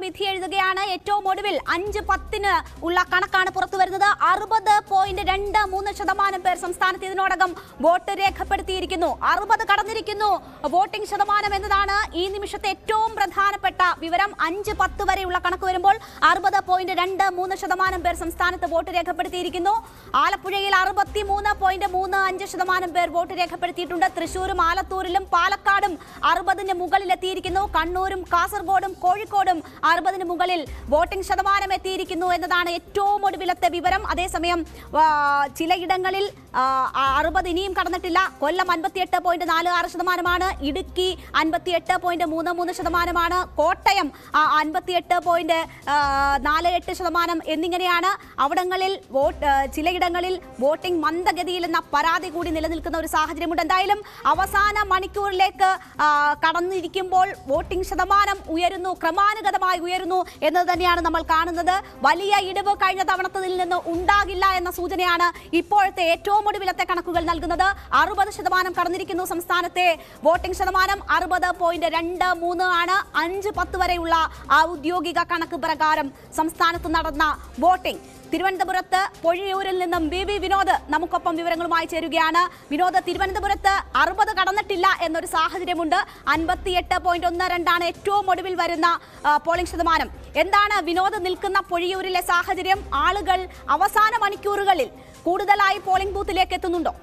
വിധി എഴുതുകയാണ് ഏറ്റവും ഒടുവിൽ അഞ്ച് പത്തിന് ഉള്ള കണക്കാണ് പുറത്തു വരുന്നത് അറുപത് പോയിന്റ് രണ്ട് മൂന്ന് ശതമാനം പേർ സംസ്ഥാനത്ത് ഇതിനോടകം വോട്ട് രേഖപ്പെടുത്തിയിരിക്കുന്നു അറുപത് കടന്നിരിക്കുന്നു വോട്ടിംഗ് ശതമാനം എന്നതാണ് ഈ നിമിഷത്തെ ഏറ്റവും പ്രധാനപ്പെട്ട വിവരം അഞ്ച് പത്ത് വരെയുള്ള കണക്ക് വരുമ്പോൾ അറുപത് പോയിന്റ് രണ്ട് മൂന്ന് ശതമാനം പേർ സംസ്ഥാനത്ത് വോട്ട് രേഖപ്പെടുത്തിയിരിക്കുന്നു ആലപ്പുഴയിൽ അറുപത്തി മൂന്ന് പോയിന്റ് മൂന്ന് അഞ്ച് ശതമാനം പേർ വോട്ട് രേഖപ്പെടുത്തിയിട്ടുണ്ട് തൃശൂരും ആലത്തൂരിലും പാലക്കാടും അറുപതിന് മുകളിൽ എത്തിയിരിക്കുന്നു കണ്ണൂരും കാസർഗോഡും കോഴിക്കോടും അറുപതിന് മുകളിൽ വോട്ടിംഗ് ശതമാനം എത്തിയിരിക്കുന്നു എന്നതാണ് ഏറ്റവും ഒടുവിലത്തെ വിവരം അതേസമയം ആ, ചിലയിടങ്ങളിൽ അറുപത് ഇനിയും കടന്നിട്ടില്ല കൊല്ലം അൻപത്തിയെട്ട് പോയിന്റ് നാല് ആറ് ശതമാനമാണ് ഇടുക്കി അൻപത്തിയെട്ട് പോയിന്റ് മൂന്ന് മൂന്ന് ശതമാനമാണ് കോട്ടയം അൻപത്തിയെട്ട് പോയിന്റ് നാല് എട്ട് ശതമാനം എന്നിങ്ങനെയാണ് അവിടങ്ങളിൽ വോട്ട് ആ, ചിലയിടങ്ങളിൽ വോട്ടിംഗ് മന്ദഗതിയിൽ എന്ന പരാതി കൂടി നിലനിൽക്കുന്ന ഒരു സാഹചര്യമുണ്ട് എന്തായാലും അവസാന മണിക്കൂറിലേക്ക് ആ, കടന്നിരിക്കുമ്പോൾ വോട്ടിംഗ് ശതമാനം ഉയരുന്നു ക്രമാനുഗതമായി ഉയരുന്നു എന്നത് തന്നെയാണ് നമ്മൾ കാണുന്നത് വലിയ ഇടിവ് കഴിഞ്ഞ തവണത്തതിൽ നിന്ന് ഉണ്ടാകില്ല എന്ന സൂചനയാണ് ഇപ്പോഴത്തെ ഏറ്റവും ഒടുവിലത്തെ കണക്കുകൾ നൽകുന്നത് അറുപത് ശതമാനം കടന്നിരിക്കുന്നു സംസ്ഥാനത്തെ വോട്ടിംഗ് ശതമാനം അറുപത് പോയിന്റ് രണ്ട് മൂന്ന് ആണ് അഞ്ച് പത്ത് വരെയുള്ള ഔദ്യോഗിക കണക്ക് പ്രകാരം സംസ്ഥാനത്ത് നടന്ന വോട്ടിംഗ് തിരുവനന്തപുരത്ത് പൊഴിയൂരിൽ നിന്നും ബി വി വിനോദ് നമുക്കൊപ്പം വിവരങ്ങളുമായി ചേരുകയാണ് വിനോദ് തിരുവനന്തപുരത്ത് അറുപത് കടന്നിട്ടില്ല എന്നൊരു സാഹചര്യമുണ്ട് അൻപത്തിയെട്ട് പോയിന്റ് ഒന്ന് രണ്ടാണ് ഏറ്റവും ഒടുവിൽ വരുന്ന ആ, പോളിംഗ് ശതമാനം എന്താണ് വിനോദ് നിൽക്കുന്ന പൊഴിയൂരിലെ സാഹചര്യം ആളുകൾ അവസാന മണിക്കൂറുകളിൽ കൂടുതലായി പോളിംഗ് ബൂത്തിലേക്ക് എത്തുന്നുണ്ടോ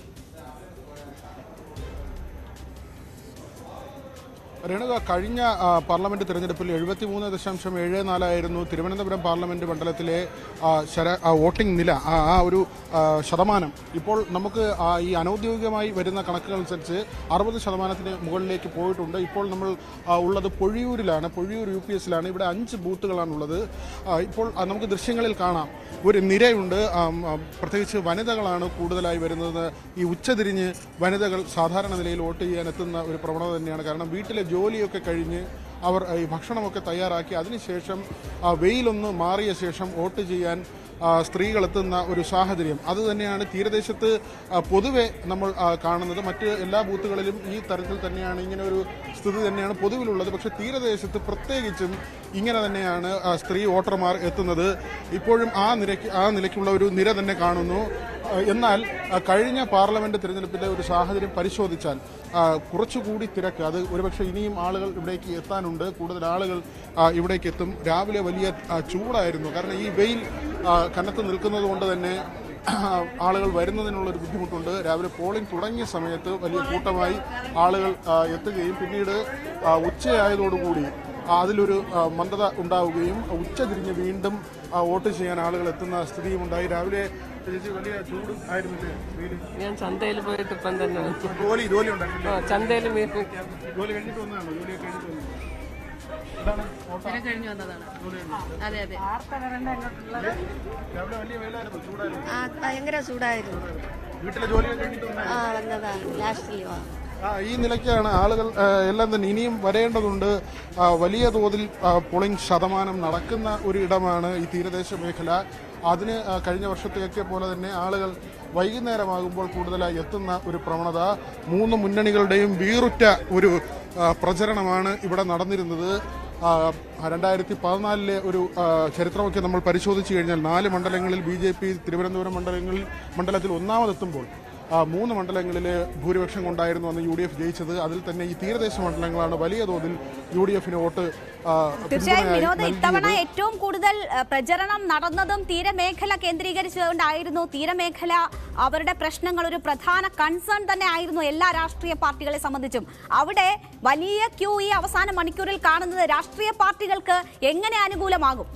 രേണുക കഴിഞ്ഞ ആ, പാർലമെന്റ് തെരഞ്ഞെടുപ്പിൽ എഴുപത്തിമൂന്ന് ദശാംശം ഏഴ് നാലായിരുന്നു തിരുവനന്തപുരം പാർലമെന്റ് മണ്ഡലത്തിലെ ആ, ശര ആ, വോട്ടിംഗ് നില ആ ആ ഒരു ആ, ശതമാനം ഇപ്പോൾ നമുക്ക് ആ, ഈ അനൗദ്യോഗികമായി വരുന്ന കണക്കുകൾ അനുസരിച്ച് അറുപത് ശതമാനത്തിന് മുകളിലേക്ക് പോയിട്ടുണ്ട് ഇപ്പോൾ നമ്മൾ ആ, ഉള്ളത് പൊഴിയൂരിലാണ് പൊഴിയൂർ യു പി എസിലാണ് ഇവിടെ അഞ്ച് ബൂത്തുകളാണുള്ളത് ആ, ഇപ്പോൾ ആ, നമുക്ക് ദൃശ്യങ്ങളിൽ കാണാം ഒരു നിരയുണ്ട് ആം, ആ, പ്രത്യേകിച്ച് വനിതകളാണ് കൂടുതലായി വരുന്നത് ഈ ഉച്ചതിരിഞ്ഞ് വനിതകൾ സാധാരണ നിലയിൽ വോട്ട് ചെയ്യാൻ എത്തുന്ന ഒരു പ്രവണത തന്നെയാണ് കാരണം വീട്ടിലെ ജോലിയൊക്കെ കഴിഞ്ഞ് അവർ ഈ ഭക്ഷണമൊക്കെ തയ്യാറാക്കി അതിനുശേഷം ആ വെയിലൊന്ന് മാറിയ ശേഷം വോട്ട് ചെയ്യാൻ ആ, സ്ത്രീകൾ എത്തുന്ന ഒരു സാഹചര്യം അത് തന്നെയാണ് തീരദേശത്ത് ആ, പൊതുവെ നമ്മൾ ആ, കാണുന്നത് മറ്റ് എല്ലാ ബൂത്തുകളിലും ഈ തരത്തിൽ തന്നെയാണ് ഇങ്ങനെ ഒരു സ്ഥിതി തന്നെയാണ് പൊതുവിലുള്ളത് പക്ഷേ തീരദേശത്ത് പ്രത്യേകിച്ചും ഇങ്ങനെ തന്നെയാണ് ആ, സ്ത്രീ വോട്ടർമാർ എത്തുന്നത് ഇപ്പോഴും ആ നിരക്ക് ആ നിലയ്ക്കുള്ള ഒരു നിര തന്നെ കാണുന്നു ആ, എന്നാൽ ആ, കഴിഞ്ഞ പാർലമെന്റ് തിരഞ്ഞെടുപ്പിലെ ഒരു സാഹചര്യം പരിശോധിച്ചാൽ ആ, കുറച്ചുകൂടി തിരക്ക് അത് ഒരുപക്ഷെ ഇനിയും ആളുകൾ ഇവിടേക്ക് എത്താനുണ്ട് കൂടുതൽ ആളുകൾ ആ, ഇവിടേക്ക് എത്തും രാവിലെ വലിയ ആ, ചൂടായിരുന്നു കാരണം ഈ വെയിൽ ആ, കനത്ത് നിൽക്കുന്നത് കൊണ്ട് തന്നെ ആളുകൾ വരുന്നതിനുള്ള ഒരു ബുദ്ധിമുട്ടുണ്ട് രാവിലെ പോളിംഗ് തുടങ്ങിയ സമയത്ത് വലിയ കൂട്ടമായി ആളുകൾ ആ, എത്തുകയും പിന്നീട് ആ, ഉച്ചയായതോടുകൂടി ആ, അതിലൊരു ആ, മന്ദത ഉണ്ടാവുകയും ഉച്ച തിരിഞ്ഞ് വീണ്ടും ആ, വോട്ട് ചെയ്യാൻ ആളുകൾ എത്തുന്ന സ്ഥിതിയും ഉണ്ടായി രാവിലെ ചേച്ചി വലിയ ചൂട് ആയിരുന്നില്ലേ വെയില്? ഞാൻ ചന്തയിൽ പോയിട്ട് ഇപ്പം തന്നെ വന്നു. ജോലി ജോലി ഉണ്ടായിരുന്നില്ലേ ആ ചന്തയിൽ മീൻ ജോലി കഴിഞ്ഞിട്ട് വന്നതാണോ ജോലി കഴിഞ്ഞിട്ട് വന്നു എന്താണ് ഓട്ടം? കഴിഞ്ഞു വന്നതാണ് അതെ അതെ രാവിലെ വലിയ വെയിലായിരുന്നു ചൂടായിരുന്നു ആ ഭയങ്കര ചൂടായിരുന്നു വീട്ടിലെ ജോലിയൊക്കെ കഴിഞ്ഞിട്ട് വന്നതാ? ആ വന്നതാണ് ലാസ്റ്റിൽ ആ ഈ നിലയ്ക്കാണ് ആളുകൾ ആ, എല്ലാം തന്നെ ഇനിയും വരേണ്ടതുണ്ട് ആ, വലിയ തോതിൽ ആ, പോളിംഗ് ശതമാനം നടക്കുന്ന ഒരു ഇടമാണ് ഈ തീരദേശ മേഖല അതിന് ആ, കഴിഞ്ഞ വർഷത്തെയൊക്കെ പോലെ തന്നെ ആളുകൾ വൈകുന്നേരമാകുമ്പോൾ കൂടുതലായി എത്തുന്ന ഒരു പ്രവണത മൂന്ന് മുന്നണികളുടെയും വീറുറ്റ ഒരു ആ, പ്രചരണമാണ് ഇവിടെ നടന്നിരുന്നത് ആ, രണ്ടായിരത്തി പതിനാലിലെ ഒരു ആ, ചരിത്രമൊക്കെ നമ്മൾ പരിശോധിച്ചു കഴിഞ്ഞാൽ നാല് മണ്ഡലങ്ങളിൽ ബി ജെ പി തിരുവനന്തപുരം മണ്ഡലങ്ങളിൽ മണ്ഡലത്തിൽ ഒന്നാമതെത്തുമ്പോൾ ആ, മൂന്ന് മണ്ഡലങ്ങളിൽ ഭൂരിപക്ഷം കൊണ്ടായിരുന്നു അന്ന് യു ഡി എഫ് ജയിച്ചത് അതിൽ തന്നെ ഈ തീരദേശ മണ്ഡലങ്ങളാണ് വലിയ തോതിൽ യു ഡി എഫിന് വോട്ട് ആ, തീർച്ചയായും പിന്തുണയായി വിനോദ് ഇത്തവണ നൽകിയത്. ഏറ്റവും കൂടുതൽ ഏഹ്, പ്രചരണം നടന്നതും തീരമേഖല കേന്ദ്രീകരിച്ചുകൊണ്ടായിരുന്നു തീരമേഖല അവരുടെ പ്രശ്നങ്ങൾ ഒരു പ്രധാന കൺസേൺ തന്നെ ആയിരുന്നു എല്ലാ രാഷ്ട്രീയ പാർട്ടികളെ സംബന്ധിച്ചും അവിടെ വലിയ ക്യൂ ഈ അവസാന മണിക്കൂറിൽ കാണുന്നത് രാഷ്ട്രീയ പാർട്ടികൾക്ക് എങ്ങനെ അനുകൂലമാകും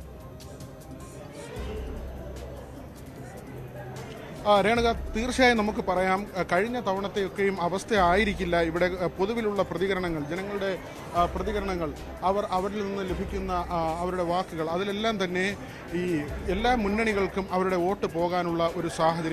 ആ, രേണുക തീർച്ചയായും നമുക്ക് പറയാം ആ, കഴിഞ്ഞ തവണത്തെയൊക്കെയും അവസ്ഥയായിരിക്കില്ല ഇവിടെ ആ, പൊതുവിലുള്ള പ്രതികരണങ്ങൾ ജനങ്ങളുടെ ആ, പ്രതികരണങ്ങൾ അവർ അവരിൽ നിന്ന് ലഭിക്കുന്ന ആ, അവരുടെ വാക്കുകൾ അതിലെല്ലാം തന്നെ ഈ എല്ലാ മുന്നണികൾക്കും അവരുടെ വോട്ട് പോകാനുള്ള ഒരു സാഹചര്യം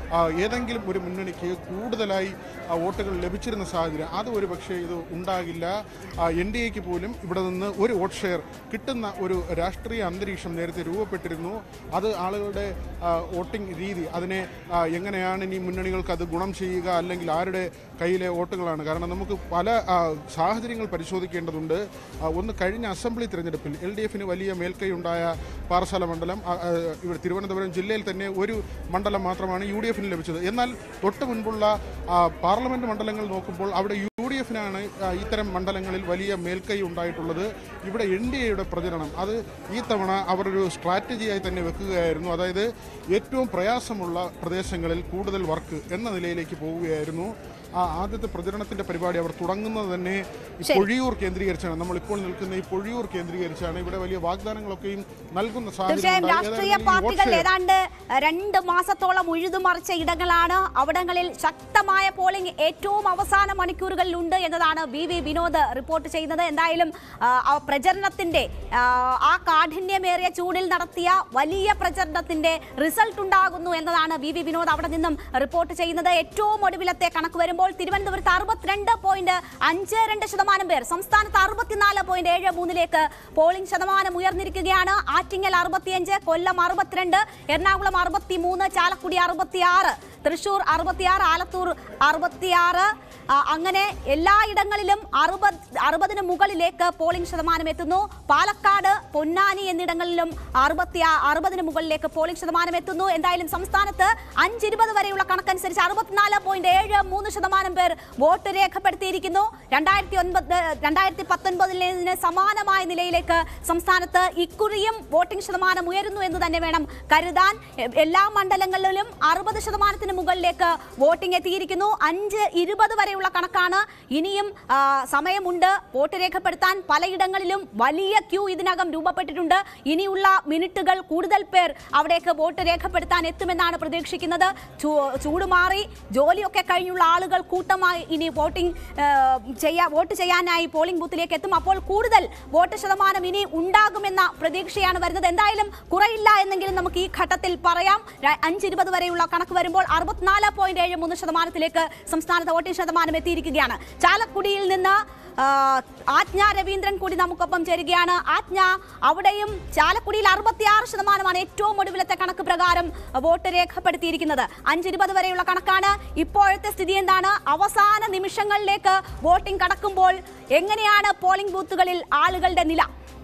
ആ, ഏതെങ്കിലും ഒരു മുന്നണിക്ക് കൂടുതലായി ആ, വോട്ടുകൾ ലഭിച്ചിരുന്ന സാഹചര്യം അത് ഒരു പക്ഷേ ഇത് ഉണ്ടാകില്ല എൻ ഡി എക്ക് പോലും ഇവിടെ നിന്ന് ഒരു വോട്ട് ഷെയർ കിട്ടുന്ന ഒരു രാഷ്ട്രീയ അന്തരീക്ഷം നേരത്തെ രൂപപ്പെട്ടിരുന്നു അത് ആളുകളുടെ ആ, വോട്ടിംഗ് രീതി അതിനെ ആ, എങ്ങനെയാണ് ഇനി മുന്നണികൾക്ക് അത് ഗുണം ചെയ്യുക അല്ലെങ്കിൽ ആരുടെ കയ്യിലെ വോട്ടുകളാണ് കാരണം നമുക്ക് പല ആ, സാഹചര്യങ്ങൾ പരിശോധിക്കേണ്ടതുണ്ട് ആ, ഒന്ന് കഴിഞ്ഞ അസംബ്ലി തിരഞ്ഞെടുപ്പിൽ എൽ ഡി എഫിന് വലിയ മേൽക്കൈയുണ്ടായ പാറശാല മണ്ഡലം ആ, ആ, ഇവിടെ തിരുവനന്തപുരം ജില്ലയിൽ തന്നെ ഒരു മണ്ഡലം മാത്രമാണ് യു ഡി എഫിന് ലഭിച്ചത് എന്നാൽ തൊട്ട് മുൻപുള്ള ആ, പാർലമെന്റ് മണ്ഡലങ്ങൾ നോക്കുമ്പോൾ അവിടെ യു ഡി എഫിനാണ് ഇത്തരം മണ്ഡലങ്ങളിൽ വലിയ മേൽക്കൈ ഉണ്ടായിട്ടുള്ളത് ഇവിടെ എൻ ഡി എയുടെ പ്രചരണം അത് ഈ തവണ അവർ ഒരു സ്ട്രാറ്റജിയായി തന്നെ വെക്കുകയായിരുന്നു അതായത് ഏറ്റവും പ്രയാസമുള്ള പ്രദേശങ്ങളിൽ കൂടുതൽ വർക്ക് എന്ന നിലയിലേക്ക് പോവുകയായിരുന്നു ആ ആദ്യത്തെ പ്രചരണത്തിന്റെ പരിപാടി അവർ തുടങ്ങുന്നത് തന്നെ ഈ പൊഴിയൂർ കേന്ദ്രീകരിച്ചാണ് നമ്മൾ ഇപ്പോൾ നിൽക്കുന്ന ഈ പൊഴിയൂർ കേന്ദ്രീകരിച്ചാണ് ഇവിടെ വലിയ വാഗ്ദാനങ്ങളൊക്കെയും നൽകുന്ന സാഹചര്യം തീർച്ചയായും ഉണ്ടായി. രാഷ്ട്രീയ ഏതായാലും ഈ വോട്ട് പാർട്ടികൾ ഷെയർ ഏതാണ്ട് രണ്ട് മാസത്തോളം ഉഴുതുമറിച്ച ഇടങ്ങളാണ് അവിടങ്ങളിൽ ശക്തമായ പോളിംഗ് ഏറ്റവും അവസാന മണിക്കൂറുകളിൽ ഉണ്ട് എന്നതാണ് വി വി വിനോദ് റിപ്പോർട്ട് ചെയ്യുന്നത് എന്തായാലും ആ, ആ പ്രചരണത്തിന്റെ ആ, ആ കാഠിന്യമേറിയ ചൂടിൽ നടത്തിയ വലിയ പ്രചരണത്തിന്റെ റിസൾട്ട് ഉണ്ടാകുന്നു എന്നതാണ് വി വി വിനോദ് അവിടെ നിന്നും റിപ്പോർട്ട് ചെയ്യുന്നത് ഏറ്റവും ഒടുവിലത്തെ കണക്ക് വരുമ്പോൾ തിരുവനന്തപുരത്ത് അറുപത്തിരണ്ട് പോയിന്റ് അഞ്ച് രണ്ട് ശതമാനം പേർ സംസ്ഥാനത്ത് അറുപത്തിനാല് പോയിന്റ് ഏഴ് മൂന്നിലേക്ക് പോളിംഗ് ശതമാനം ഉയർന്നിരിക്കുകയാണ് ആറ്റിങ്ങൽ അറുപത്തിയഞ്ച് കൊല്ലം അറുപത്തിരണ്ട് എറണാകുളം അറുപത്തിമൂന്ന് ചാലക്കുടി അറുപത്തിയാറ് തൃശൂർ അറുപത്തിയാറ് ആലത്തൂർ അറുപത്തിയാറ് ആ, അങ്ങനെ എല്ലായിടങ്ങളിലും അറുപത് അറുപതിന് മുകളിലേക്ക് പോളിംഗ് ശതമാനം എത്തുന്നു പാലക്കാട് പൊന്നാനി എന്നിടങ്ങളിലും അറുപത്തി അറുപതിന് മുകളിലേക്ക് പോളിംഗ് ശതമാനം എത്തുന്നു എന്തായാലും സംസ്ഥാനത്ത് അഞ്ചിരുപത് വരെയുള്ള കണക്കനുസരിച്ച് അറുപത്തിനാല് പോയിന്റ് ഏഴ് മൂന്ന് ശതമാനം പേർ വോട്ട് രേഖപ്പെടുത്തിയിരിക്കുന്നു രണ്ടായിരത്തി ഒൻപത് രണ്ടായിരത്തി പത്തൊൻപതിന് സമാനമായ നിലയിലേക്ക് സംസ്ഥാനത്ത് ഇക്കുറിയും വോട്ടിംഗ് ശതമാനം ഉയരുന്നു എന്ന് തന്നെ വേണം കരുതാൻ എ- എല്ലാ മണ്ഡലങ്ങളിലും അറുപത് ശതമാനത്തിന് മുകളിലേക്ക് വോട്ടിംഗ് എത്തിയിരിക്കുന്നു അഞ്ച് ഇരുപത് വരെയുള്ള കണക്കാണ് ഇനിയും ആ, സമയമുണ്ട് വോട്ട് രേഖപ്പെടുത്താൻ പലയിടങ്ങളിലും വലിയ ക്യൂ ഇതിനകം രൂപപ്പെട്ടിട്ടുണ്ട് ഇനിയുള്ള മിനിറ്റുകൾ കൂടുതൽ പേർ അവിടേക്ക് വോട്ട് രേഖപ്പെടുത്താൻ എത്തുമെന്നാണ് പ്രതീക്ഷിക്കുന്നത് ചൂ- ചൂട് മാറി ജോലിയൊക്കെ കഴിഞ്ഞുള്ള ആളുകൾ കൂട്ടമായി ഇനി വോട്ടിംഗ് ആ, ചെയ്യാ വോട്ട് ചെയ്യാനായി പോളിംഗ് ബൂത്തിലേക്ക് എത്തും അപ്പോൾ കൂടുതൽ വോട്ട് ശതമാനം ഇനി ഉണ്ടാകുമെന്ന പ്രതീക്ഷയാണ് വരുന്നത് എന്തായാലും കുറയില്ല എന്നെങ്കിലും നമുക്ക് ഈ ഘട്ടത്തിൽ പറയാം ര- അഞ്ചിരുപത് വരെയുള്ള കണക്ക് വരുമ്പോൾ അറുപത്തിനാല് പോയിന്റ് ഏഴ് മൂന്ന് ശതമാനത്തിലേക്ക് സംസ്ഥാനത്ത് വോട്ടിംഗ് ശതമാനം എത്തിയിരിക്കുകയാണ് ചാലക്കുടിയിൽ നിന്ന് ആ, ആജ്ഞ രവീന്ദ്രൻ കൂടി നമുക്കൊപ്പം ചേരുകയാണ് ആജ്ഞ അവിടെയും ചാലക്കുടിയിൽ അറുപത്തിയാറ് ശതമാനമാണ് ഏറ്റവും ഒടുവിലത്തെ കണക്ക് പ്രകാരം വോട്ട് രേഖപ്പെടുത്തിയിരിക്കുന്നത് അഞ്ചിരുപത് വരെയുള്ള കണക്കാണ് ഇപ്പോഴത്തെ സ്ഥിതി എന്താണ് അവസാന നിമിഷങ്ങളിലേക്ക് വോട്ടിംഗ് കടക്കുമ്പോൾ എങ്ങനെയാണ് പോളിംഗ് ബൂത്തുകളിൽ ആളുകളുടെ നില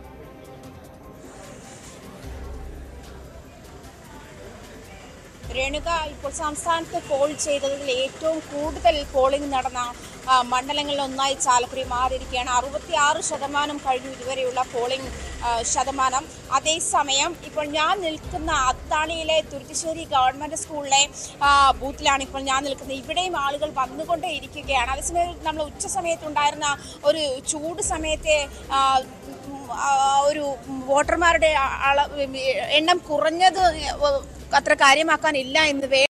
രേണുക ഇപ്പോൾ സംസ്ഥാനത്ത് പോൾ ചെയ്തതിൽ ഏറ്റവും കൂടുതൽ പോളിംഗ് നടന്ന ആ, മണ്ഡലങ്ങളിൽ ഒന്നായി ചാലക്കുടി മാറിയിരിക്കുകയാണ് അറുപത്തിയാറ് ശതമാനം കഴിഞ്ഞു ഇതുവരെയുള്ള പോളിംഗ് ആ, ശതമാനം അതേസമയം ഇപ്പോൾ ഞാൻ നിൽക്കുന്ന അത്താണിയിലെ തുരുത്തിശ്ശേരി ഗവൺമെൻറ് സ്കൂളിലെ ആ, ബൂത്തിലാണ് ഇപ്പോൾ ഞാൻ നിൽക്കുന്നത് ഇവിടെയും ആളുകൾ വന്നുകൊണ്ടേ ഇരിക്കുകയാണ് അതേസമയം നമ്മൾ ഉച്ച സമയത്തുണ്ടായിരുന്ന ഒരു ചൂട് സമയത്തെ ആ, ഉം, ആ, ഒരു വോട്ടർമാരുടെ അള എണ്ണം കുറഞ്ഞത് അത്ര കാര്യമാക്കാനില്ല എന്ന് വേ